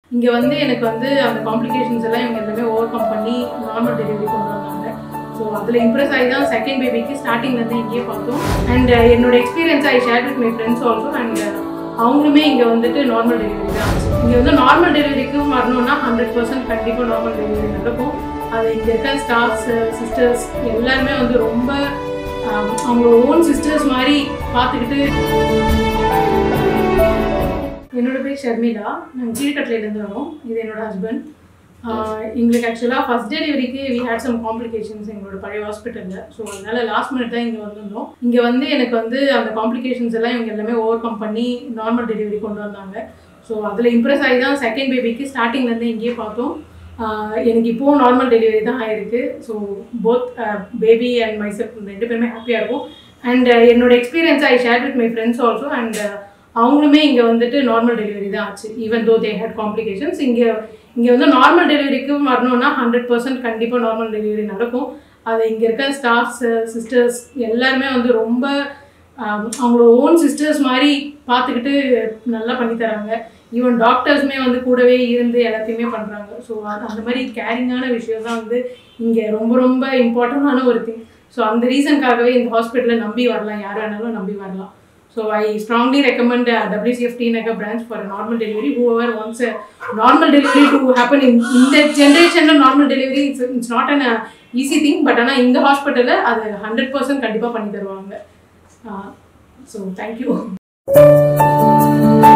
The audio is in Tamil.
இங்கே வந்து எனக்கு வந்து அந்த காம்ப்ளிகேஷன்ஸ் எல்லாம் இவங்க எல்லாமே ஓவர் கம் பண்ணி நார்மல் டெலிவரி கொண்டு வந்தாங்க ஸோ அதில் இம்ப்ரெஸ் ஆகி தான் செகண்ட் பேபிக்கு ஸ்டார்டிங்லேருந்து இங்கேயே பார்த்தோம் அண்ட் என்னோட experience I share with my friends also and அவங்களுமே இங்கே வந்துட்டு நார்மல் டெலிவரி தான் இங்கே வந்து நார்மல் டெலிவரிக்கும் வரணும்னா ஹண்ட்ரட் பர்சன்ட் கண்டிப்பாக நார்மல் டெலிவரி நடக்கும் அது இங்கே இருக்க ஸ்டாஃப்ஸ் சிஸ்டர்ஸ் எல்லாருமே வந்து ரொம்ப ஆம், அவங்களோட ஓன் சிஸ்டர்ஸ் மாதிரி பார்த்துக்கிட்டு என்னோட பேர் ஷர்மிளா நாங்கள் கீழ்கட்டிலேருந்து வரோம் இது என்னோட ஹஸ்பண்ட் எங்களுக்கு ஆக்சுவலாக ஃபஸ்ட் டெலிவரிக்கு வி ஹேட் சம் காம்ப்ளிகேஷன்ஸ் எங்களோட பழைய ஹாஸ்பிட்டலில் ஸோ அதனால லாஸ்ட் மினிட் தான் இங்கே வந்திருந்தோம் இங்கே வந்து எனக்கு வந்து அந்த காம்ப்ளிகேஷன்ஸ் எல்லாம் இவங்க எல்லாமே ஓவர் கம் பண்ணி நார்மல் டெலிவரி கொண்டு வந்தாங்க ஸோ அதில் இம்ப்ரெஸ் ஆகி தான் செகண்ட் பேபிக்கு ஸ்டார்டிங்லேருந்து இங்கேயே பார்த்தோம் ஆஹ் எனக்கு இப்போவும் நார்மல் டெலிவரி தான் ஆயிருக்கு so both baby and myself ரெண்டு பேருமே ஹாப்பியாக இருக்கும் அண்ட் என்னோட experience I share with my friends also and அவங்களுமே இங்கே வந்துட்டு நார்மல் டெலிவரி தான் ஆச்சு even though they had complications இங்கே இங்கே வந்து நார்மல் டெலிவரிக்கு வரணும்னா ஹண்ட்ரட் பர்சன்ட் கண்டிப்பாக நார்மல் டெலிவரி நடக்கும் அது இங்கே இருக்க ஸ்டாஃப்ஸ் சிஸ்டர்ஸ் எல்லாருமே வந்து ரொம்ப ஆம், அவங்களோட ஓன் சிஸ்டர்ஸ் மாதிரி பார்த்துக்கிட்டு நல்லா பண்ணி தராங்க ஈவன் டாக்டர்ஸுமே வந்து கூடவே இருந்து எல்லாத்தையுமே பண்ணுறாங்க ஸோ அந்த மாதிரி கேரிங்கான விஷயம் தான் வந்து இங்கே ரொம்ப ரொம்ப இம்பார்ட்டண்டான ஒரு திங் ஸோ அந்த ரீசனுக்காகவே இந்த ஹாஸ்பிட்டலை நம்பி வரலாம் யார் வேணாலும் நம்பி வரலாம் so I strongly recommend WCFT Nagar branch for normal delivery whoever wants normal delivery to happen in இந்த ஜென்ரேஷனில் normal delivery it's it's not an easy thing but ஆனால் இந்த ஹாஸ்பிட்டலில் அது ஹண்ட்ரட் பர்சன்ட் கண்டிப்பாக பண்ணி தருவாங்க ஸோ தேங்க்யூ